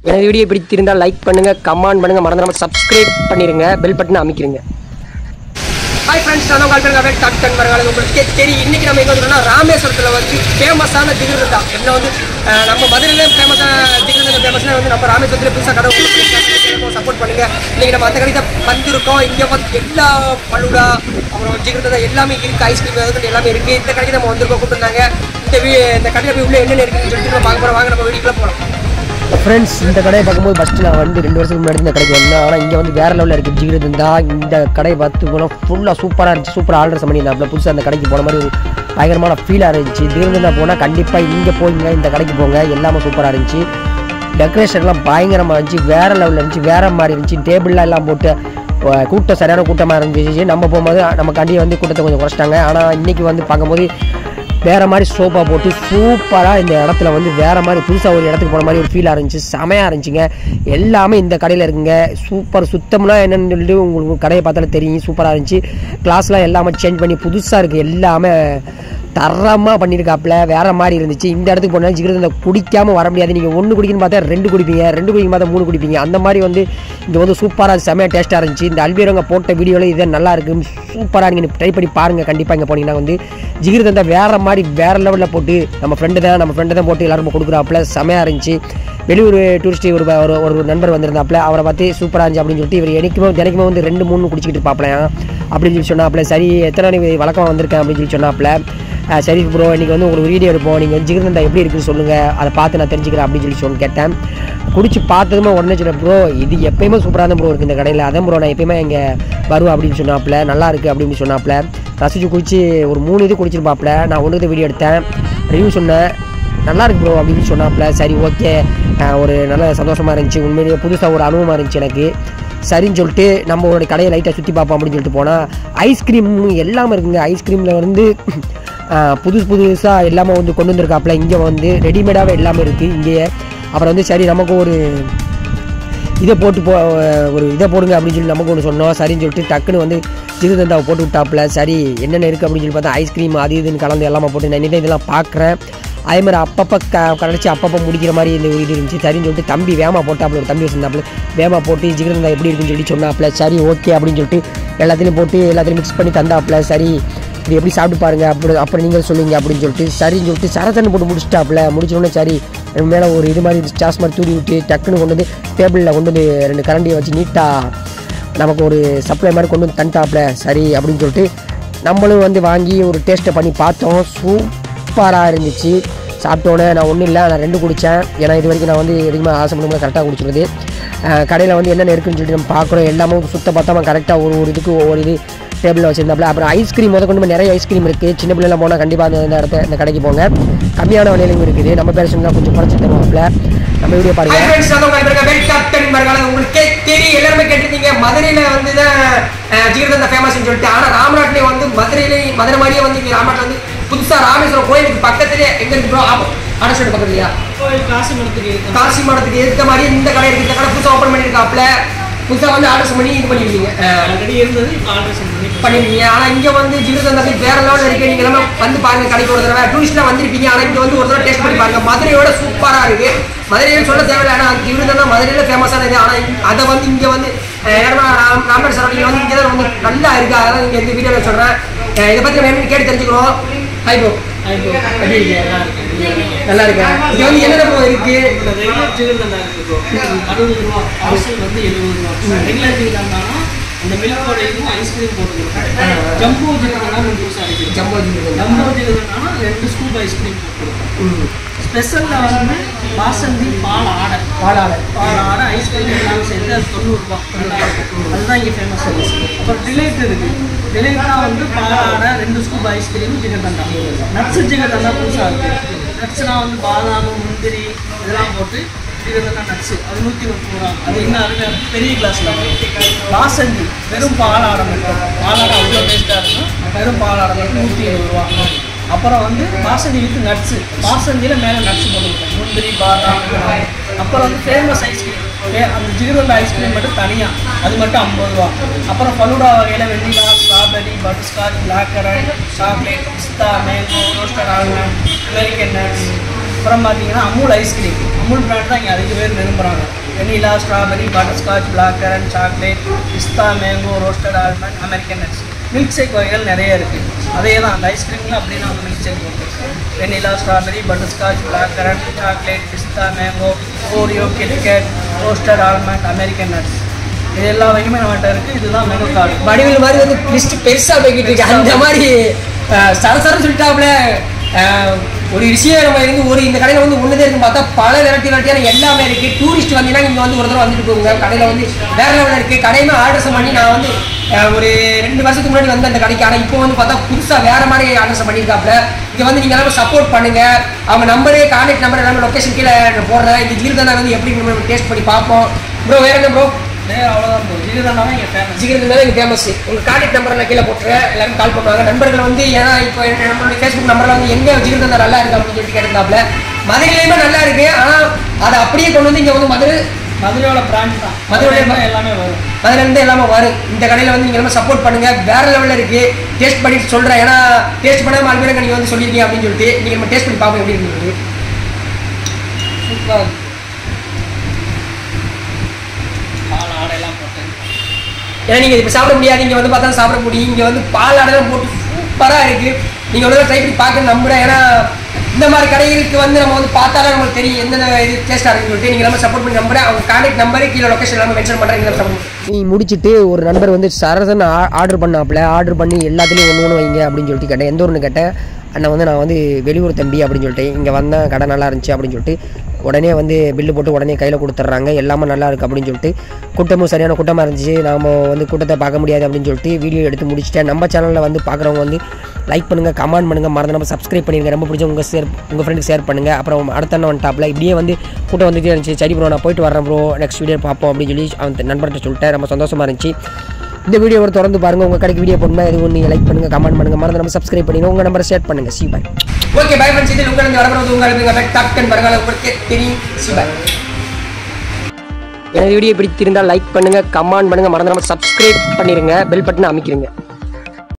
எனது வீடியோ பிடித்திருந்தால் லைக் பண்ணுங்க கமெண்ட் பண்ணுங்க மறந்துடாம சப்ஸ்கிரைப் பண்ணிருங்க பெல் பட்டனை அமைக்கிறீங்க ஹாய் ஃப்ரெண்ட்ஸ் நான் உங்கள் பேர் டாக்டர் மரகாலம் உங்களுக்கு தெரியும் இன்னைக்கு நம்ம எங்கே வந்தோம்னா ராமேஸ்வரத்தில் வந்து ஃபேமஸான திகிருந்தா என்ன வந்து அஹ், நம்ம மதுரையிலே ஃபேமஸான திகிருந்தா ஃபேமஸ்னா வந்து நம்ம ராமேஸ்வரத்தில் புதுசாக கடை சப்போர்ட் பண்ணுங்க இன்னைக்கு நம்ம அந்த கடைக்கு வந்திருக்கோம் இங்கே வந்து எல்லா பழுடா அப்புறம் ஜிகிருந்தா எல்லாமே இருக்குது ஐஸ்கிரீம் அதுக்கு எல்லாமே இருக்குது இந்த கடைக்கு நம்ம வந்திருக்கோம் கூப்பிட்டுருந்தாங்க இந்த வீ இந்த கடையில் போய் உள்ள என்னென்ன இருக்குன்னு சொல்லிட்டு நம்ம பார்க்க போகிறோம் வாங்க நம்ம வீட்டுக்குள்ள போகலாம் ஃப்ரெண்ட்ஸ் இந்த கடையை பார்க்கும்போது ஃபஸ்ட்டு நான் வந்து ரெண்டு வருஷத்துக்கு முன்னாடி இந்த கடைக்கு வந்தேன் ஆனால் இங்கே வந்து வேறு லெவலில் இருக்குது ஜிகிரு இருந்தா இந்த கடையை பார்த்து போனால் ஃபுல்லாக சூப்பராக இருந்துச்சு சூப்பராக ஆர்டர்ஸ் பண்ணியிருந்தாப்புல புதுசாக அந்த கடைக்கு போன மாதிரி ஒரு பயங்கரமான ஃபீலாக இருந்துச்சு ஜிகிருந்தா போனால் கண்டிப்பாக இங்கே போங்க இந்த கடைக்கு போங்க எல்லாமே சூப்பராக இருந்துச்சு டெக்கரேஷன்லாம் பயங்கரமாக இருந்துச்சு வேறு லெவலில் இருந்துச்சு வேறு மாதிரி இருந்துச்சு டேபிள்லாம் எல்லாம் போட்டு அஹ், கூட்டம் சரியான கூட்டமாக இருந்துச்சு நம்ம போகும்போது நம்ம கண்டி வந்து கூட்டத்தை கொஞ்சம் குறைச்சிட்டாங்க ஆனால் இன்றைக்கி வந்து பார்க்கும்போது வேற மாதிரி சோப்பா போட்டு சூப்பராக இந்த இடத்துல வந்து வேற மாதிரி புதுசாக ஒரு இடத்துக்கு போன மாதிரி ஒரு ஃபீலாக இருந்துச்சு செமையாக இருந்துச்சுங்க எல்லாமே இந்த கடையில் இருக்குங்க சூப்பர் சுத்தம்னா என்னன்னு சொல்லிட்டு உங்களுக்கு கடையை பார்த்தாலே தெரியும் சூப்பராக இருந்துச்சு கிளாஸ்லாம் எல்லாமே சேஞ்ச் பண்ணி புதுசாக இருக்குது எல்லாமே தரமாக பண்ணியிருக்காப்புல வேற மாதிரி இருந்துச்சு இந்த இடத்துக்கு போனால் ஜிகிரத குடிக்காமல் வர முடியாது நீங்கள் ஒன்று குடிக்கணும்னு பார்த்தா ரெண்டு குடிப்பீங்க ரெண்டு குடிக்கும் பார்த்தா மூணு குடிப்பீங்க அந்த மாதிரி வந்து இங்கே வந்து சூப்பராக செமையாக டேஸ்ட்டாக இருந்துச்சு இந்த அல்வீரங்க போட்ட வீடியோவில் இது நல்லா இருக்கு சூப்பராக நீங்கள் ட்ரை பண்ணி பாருங்கள் கண்டிப்பாக இங்கே போனீங்கன்னா வந்து ஜிகிரு தந்தா வேற மாதிரி வேற லெவலில் போட்டு நம்ம ஃப்ரெண்டு தான் நம்ம ஃப்ரெண்டு தான் போட்டு எல்லாரும் கொடுக்குறாப்புல செமையாக இருந்துச்சு வெளியூர் டூரிஸ்ட் ஒரு ஒரு ஒரு நண்பர் வந்திருந்தாப்புல அவரை பார்த்து சூப்பராக இருந்துச்சு அப்படின்னு சொல்லிட்டு இவர் எனக்குமே தினைக்குமே வந்து ரெண்டு மூணு குடிச்சிக்கிட்டு இருப்பாப்லையா அப்படின்னு சொல்லி சொன்னாப்புல சரி எத்தனை நாள் வழக்கமாக வந்திருக்கேன் அப்படின்னு சொல்லி சொன்னாப்புல அஹ் சரி ப்ரோ இன்றைக்கி வந்து உங்களுக்கு வீடியோ எடுப்போம் நீங்கள் வந்து ஜிகிருந்தா எப்படி இருக்குன்னு சொல்லுங்கள் அதை பார்த்து நான் தெரிஞ்சுக்கிறேன் அப்படின்னு சொல்லி சொல்லி கேட்டேன் குடிச்சு பார்த்ததுமே உடனே சொன்னேன் ப்ரோ இது எப்பயுமே சூப்பராக தான் ப்ரோ இருக்குது இந்த கடையில் அதான் ப்ரோ நான் எப்பயுமே இங்கே வருவேன் அப்படின்னு சொன்னாப்புல நல்லா இருக்குது அப்படின்னு சொன்னாப்புல ரசிச்சு குடிச்சு ஒரு மூணு இது குடிச்சிருப்பாப்புல நான் ஒன்று வீடியோ எடுத்தேன் ரிவ்யூ சொன்னேன் நல்லா இருக்கு ப்ரோ அப்படின்னு சொன்னாப்புல சரி ஓகே ஒரு நல்ல சந்தோஷமாக இருந்துச்சு உண்மையிலேயே புதுசாக ஒரு அனுபவமாக இருந்துச்சு எனக்கு சரின்னு சொல்லிட்டு நம்ம ஒரு கடையை லைட்டாக சுற்றி பார்ப்போம் அப்படின்னு சொல்லிட்டு போனால் ஐஸ்கிரீம் எல்லாமே இருக்குங்க ஐஸ்கிரீமில் வந்து ஆஹ், புதுசு புதுசாக எல்லாமே வந்து கொண்டு வந்திருக்காப்புல இங்கே வந்து ரெடிமேடாகவே எல்லாமே இருக்குது இங்கேயே அப்புறம் வந்து சரி நமக்கு ஒரு இதை போட்டு போ ஒரு இதை போடுங்க அப்படின்னு சொல்லி நமக்கு ஒன்று சொன்னோம் சரின்னு சொல்லிட்டு டக்குன்னு வந்து ஜிகுதந்தாவை போட்டு விட்டாப்புல சரி என்னென்ன இருக்குது அப்படின்னு சொல்லி பார்த்தா ஐஸ்கிரீம் அது இதுன்னு கலந்து எல்லாமே போட்டு நான் இனிதான் இதெல்லாம் பார்க்குறேன் அதே மாதிரி அப்பப்போ க கடைச்சி அப்பப்போ முடிக்கிற மாதிரி இந்த ஒரு இது இருந்துச்சு சரின்னு சொல்லிட்டு தம்பி வேமா போட்டாப்புல ஒரு தம்பி வச்சிருந்தாப்புல வேமா போட்டு ஜிகிரந்தா எப்படி இருக்குன்னு சொல்லி சொன்னாப்புல சரி ஓகே அப்படின்னு சொல்லிட்டு எல்லாத்தையும் போட்டு எல்லாத்தையும் மிக்ஸ் பண்ணி தந்தாப்புல சரி இது எப்படி சாப்பிட்டு பாருங்க அப்படி அப்புறம் நீங்கள் சொல்லுங்க அப்படின்னு சொல்லிட்டு சரின்னு சொல்லிட்டு சரத்தண்ணு போட்டு முடிச்சிட்டாப்புல முடிச்சோடனே சரி அது மேலே ஒரு இது மாதிரி சாஸ் மாதிரி தூடி விட்டு டக்குன்னு கொண்டு வந்து டேபிளில் கொண்டு வந்து ரெண்டு கரண்டியை வச்சு நீட்டாக நமக்கு ஒரு சப்ளை மாதிரி கொண்டு வந்து தந்துட்டாப்புல சரி அப்படின்னு சொல்லிட்டு நம்மளும் வந்து வாங்கி ஒரு டேஸ்ட்டை பண்ணி பார்த்தோம் சூப்பராக இருந்துச்சு சாப்பிட்டோன்னே நான் ஒன்றும் இல்லை நான் ரெண்டு குடித்தேன் ஏன்னா இது வரைக்கும் நான் வந்து எதுவுமே ஆசைப்படும்போது கரெக்டாக குடிச்சிருது கடையில் வந்து என்னென்ன இருக்குன்னு சொல்லிட்டு நம்ம பார்க்குறோம் எல்லாமே சுத்த பத்தாமல் கரெக்டாக ஒரு ஒரு இதுக்கு ஒவ்வொரு இது டேபிளில் வச்சிருந்தாப்புல அப்புறம் ஐஸ்கிரீம் முத கொண்டு நிறைய ஐஸ்கிரீம் இருக்குது சின்ன பிள்ளைலாம் போனால் கண்டிப்பாக அந்த இந்த இடத்த இந்த கடைக்கு போங்க கம்மியான விலையிலும் இருக்குது நம்ம பேர் சொன்னால் கொஞ்சம் குறைச்சி தருவாப்புல நம்ம வீடியோ பாருங்க உங்களுக்கே தெரியும் எல்லாருமே கேட்டிருந்தீங்க மதுரையில வந்து தான் ஜீரதந்த ஃபேமஸ் சொல்லிட்டு ஆனா ராமநாட்டிலே வந்து மதுரையிலே மதுரை மாதிரியே வந்து இங்க ராமநாட்டில் வந்து புதுசா ராமேஸ்வரம் கோயிலுக்கு பக்கத்துலேயே எங்க இருக்கு ப்ரோ ஆடர்ஸ்டேட் பக்கத்துலையா கோயில் காசு மரத்துக்கு இருக்கு காசி மடத்துக்கு ஏற்ற மாதிரி இந்த கடை இருக்கு இந்த கடை புதுசாக ஓப்பன் பண்ணியிருக்காப்புல புதுசாக வந்து ஆர்டர்ஸ் பண்ணி இது பண்ணிருக்கீங்க ஆல்ரெடி இருந்தது இப்போ ஆல்ட்ரேஷன் பண்ணி பண்ணிருக்கீங்க ஆனா இங்க வந்து ஜிகிருதந்தாக்கு வேற லெவலில் இருக்கு நீங்க எல்லாமே வந்து பாருங்க கடைக்கு ஒரு தடவை டூரிஸ்ட்லாம் வந்திருப்பீங்க ஆனா இங்க வந்து ஒரு தடவை டேஸ்ட் பண்ணி பாருங்க மதுரையோட சூப்பரா இருக்கு மதுரையில் சொல்ல தேவையில்லை ஆனா ஜிகிருதந்தா மதுரையில ஃபேமஸான இது ஆனா இங்க- அதை வந்து இங்க வந்து அஹ், இடமா ராம் ராமநாடு சரௌண்டிங் வந்து இங்கே தான் வந்து நல்லா இருக்கு அதான் இங்க இந்த வீடியோவில் சொல்றேன் அஹ், இதை பத்தி நம்ம என்னன்னு கேட்டு தெரிஞ்சுக்கிறோம் ஹை ப்ரோ இப்போ எப்படி இருக்கு நல்லா இருக்கு நல்லா இருக்கு இது வந்து என்னென்ன ப்ரோ இருக்கு இந்த ரெகுலர் ஜிகர்தண்டா இருக்கு ப்ரோ அறுபது ரூபா பார்சல் வந்து எழுபது ரூபா ரெகுலர் ஜிகர்தண்டானா அந்த மில்கோட இதுவும் ஐஸ்கிரீம் போட்டுருக்கோம் ஜம்போ ஜிகர்தண்டா நம்ம புதுசாக இருக்குது ஜம்போ ஜிகிருதந்தா ஜம்போ ஜிகர்தண்டானா ரெண்டு ஸ்கூப் ஐஸ்கிரீம் போட்டுருக்கோம் ஸ்பெஷலில் வந்து பாசந்தி பால் ஆடை பாலால பால் ஆடை ஐஸ்கிரீம் எல்லாம் சேர்த்து அது தொண்ணூறுபா நல்லா இருக்கும் அதுதான் இங்கே ஃபேமஸ் அப்புறம் டிலைட் இருக்கு டிலைட்னா வந்து பால் ஆடை ரெண்டு scoop ice cream jigarthanda nuts jigarthanda புதுசாக இருக்கு நட்ஸ்னா வந்து பாதாம் முந்திரி இதெல்லாம் போட்டு ஜிகர்தண்டா நட்ஸ் அது நூற்றி முப்பது ரூபா அது இன்னும் அருமையாக இருக்கும் பெரிய கிளாஸில் பாசந்தி வெறும் பால் ஆடை மட்டும் பால் ஆடை அவ்வளோ டேஸ்ட்டாக இருக்கும் வெறும் பால் ஆடை மட்டும் நூற்றி இருபது ரூபா அப்புறம் வந்து பாசந்தி வித் நட்ஸு பாசந்தியில் மேலே நட்ஸ் போட்டுருக்கோம் முந்திரி பாதாம் அப்புறம் வந்து ஃபேமஸ் ஐஸ்கிரீம் அந்த ஜிகிரோல ஐஸ்கிரீம் மட்டும் தனியாக அது மட்டும் ஐம்பது ரூபா அப்புறம் ஃபலூடா வகையில் vanilla strawberry butterscotch black currant chocolate pista mango roasted almond American nuts அப்புறம் பார்த்தீங்கன்னா அமுல் ஐஸ்கிரீம் அமுல் பிராண்ட் தான் இங்கே அதிக பேர் விரும்புகிறாங்க vanilla strawberry butterscotch black currant chocolate pista mango roasted almond American nuts milkshake வகைகள் நிறைய இருக்குது அதே தான் அந்த ஐஸ்கிரீமில் அப்படின்னா அந்த மில்க் ஷேக் போட்டுருக்கோம் vanilla strawberry butterscotch black currant chocolate pista mango Oreo KitKat roasted almond American nuts இது எல்லா வகையுமே நம்மகிட்ட இருக்குது இதுதான் மெனு கார்டு வடிவில் மாதிரி வந்து லிஸ்ட் பெருசா போய்கிட்டு இருக்கு அந்த மாதிரி அஹ், சரசரன்னு சொல்லிட்டாப்புல அஹ், ஒரு விஷயம் நம்ம இருந்து ஒரு இந்த கடையில் வந்து ஒன்றுதே இருக்குன்னு பார்த்தா பல வெரைட்டி வெரைட்டியான எல்லாமே இருக்கு டூரிஸ்ட் வந்தீங்கன்னா இங்கே வந்து ஒரு தடவை வந்துட்டு போங்க கடையில் வந்து வேற லெவலில் இருக்கு கடையுமே ஆர்டர்ஸ் பண்ணி நான் வந்து அஹ், ஒரு ரெண்டு வருஷத்துக்கு முன்னாடி வந்து அந்த கடைக்கு ஆனால் இப்போ வந்து பார்த்தா புதுசாக வேற மாதிரி ஆர்டர்ஸ் பண்ணியிருக்காப்புல இங்கே வந்து நீங்கள் எல்லாமே சப்போர்ட் பண்ணுங்க அவங்க நம்பரு கான்டாக்ட் நம்பர் எல்லாமே லொக்கேஷன் கீழே நான் போடுறேன் இந்த ஜீர்தானா வந்து எப்படி நம்ம டேஸ்ட் பண்ணி பார்ப்போம் ப்ரோ வேற என்ன ப்ரோ வேறு அவ்வளோதான் போகுது இதுதான் இங்கே ஃபேமஸ் ஜிகிர் மேலே எனக்கு ஃபேமஸ் உங்கள் கான்டாக்ட் நம்பர் நான் கீழே போட்டுறேன் எல்லாரும் கால் பண்ணுவாங்க நண்பர்கள் வந்து ஏன்னா இப்போ என்ன- நம்மளுடைய ஃபேஸ்புக் நம்பரில் வந்து எங்கே ஜிகிர் தந்தா நல்லா இருக்கு அப்படின்னு சொல்லிட்டு கேட்டிருந்தாப்புல மதுரையிலையுமே நல்லா இருக்கு ஆனால் அதை அப்படியே கொண்டு வந்து இங்கே வந்து மதுரை மதுரையோட பிராண்ட் தான் மதுரையோட மதுரையில தான் எல்லாமே வரும் மதுரையிலேருந்து எல்லாமே வரும் இந்த கடையில் வந்து நீங்கள் ரொம்ப சப்போர்ட் பண்ணுங்க வேற லெவலில் இருக்கு டேஸ்ட் பண்ணிட்டு சொல்கிறேன் ஏன்னா டேஸ்ட் பண்ணாமல் அல்பேரங்க நீங்கள் வந்து சொல்லியிருக்கீங்க அப்படின்னு சொல்லிட்டு நீங்கள் நம்ம டேஸ்ட் பண்ணி பார்ப்போம் எப்படி இருக்கு சூப்பராக பால் ஆடையெல்லாம் போட்டு ஏன்னா நீங்கள் இப்போ சாப்பிட முடியாது இங்கே வந்து பார்த்தா சாப்பிட முடியும் இங்கே வந்து பால் ஆடலாம் போட்டு சூப்பராக இருக்குது நீங்கள் ஒரு ட்ரை பண்ணி பார்க்க நம்புறேன் ஏன்னா இந்த மாதிரி கடைகளுக்கு வந்து நம்ம வந்து பார்த்தா தான் நமக்கு தெரியும் எந்தெந்த இது டேஸ்ட்டாக இருக்குன்னு சொல்லிட்டு நீங்கள் நம்ம சப்போர்ட் பண்ணி நம்புறேன் அவங்க கான்டாக்ட் நம்பரு கீழே லொக்கேஷன் எல்லாமே மென்ஷன் பண்ணுறேன் சப்போர்ட் நீ முடிச்சுட்டு ஒரு நண்பர் வந்து சரசன் ஆர்டர் பண்ணாப்புல ஆர்டர் பண்ணி எல்லாத்துலேயும் ஒன்று ஒன்று வைங்க அப்படின்னு சொல்லிட்டு கேட்டேன் எந்த ஒன்று கேட்டேன் அண்ணன் வந்து நான் வந்து வெளியூர் தம்பி அப்படின்னு சொல்லிட்டு இங்கே வந்தேன் கடை நல்லா இருந்துச்சு அப்படின்னு சொல்லிட்டு உடனே வந்து பில்லு போட்டு உடனே கையில் கொடுத்துட்றாங்க எல்லாமே நல்லா இருக்குது அப்படின்னு சொல்லிட்டு கூட்டமும் சரியான கூட்டமாக இருந்துச்சு நாம வந்து கூட்டத்தை பார்க்க முடியாது அப்படின்னு சொல்லிட்டு வீடியோ எடுத்து முடிச்சிட்டேன் நம்ம சேனலில் வந்து பார்க்குறவங்க வந்து லைக் பண்ணுங்கள் கமெண்ட் பண்ணுங்கள் மறந்து நம்ம சப்ஸ்கிரைப் பண்ணிருங்க ரொம்ப பிடிச்ச உங்கள் ஷேர் உங்கள் ஃப்ரெண்டுக்கு ஷேர் பண்ணுங்கள் அப்புறம் அடுத்த அண்ணன் வந்துட்டாப்ல இப்படியே வந்து கூட்டம் வந்துட்டே இருந்துச்சு சரி ப்ரோ நான் போயிட்டு வரேன் ப்ரோ நெக்ஸ்ட் வீடியோ பார்ப்போம் அப்படின்னு சொல்லி அவன் நண்பர்கிட்ட சொல்லிட்டேன் ரொம்ப சந்தோஷமாக இருந்துச்சு இந்த வீடியோ ஒரு தொடர்ந்து பாருங்கள் உங்கள் கடைக்கு வீடியோ போடணும் எது ஒன்று லைக் பண்ணுங்கள் கமெண்ட் பண்ணுங்கள் மறந்து நம்ம சப்ஸ்கிரைப் பண்ணிடுங்க உங்கள் நம்பரை ஷேர் பண்ணுங்கள் see bye okay bye friends இதில் உங்களுக்கு வரப்படுறது உங்களுக்கு டாப் டென் வருங்கால உங்களுக்கு தெரியும் சி பாய் எனது வீடியோ பிடித்திருந்தால் லைக் பண்ணுங்கள் கமெண்ட் பண்ணுங்கள் மறந்து நம்ம சப்ஸ்கிரைப் பண்ணிடுங்க பெல் பட்டனை அமைக்கிறீங்க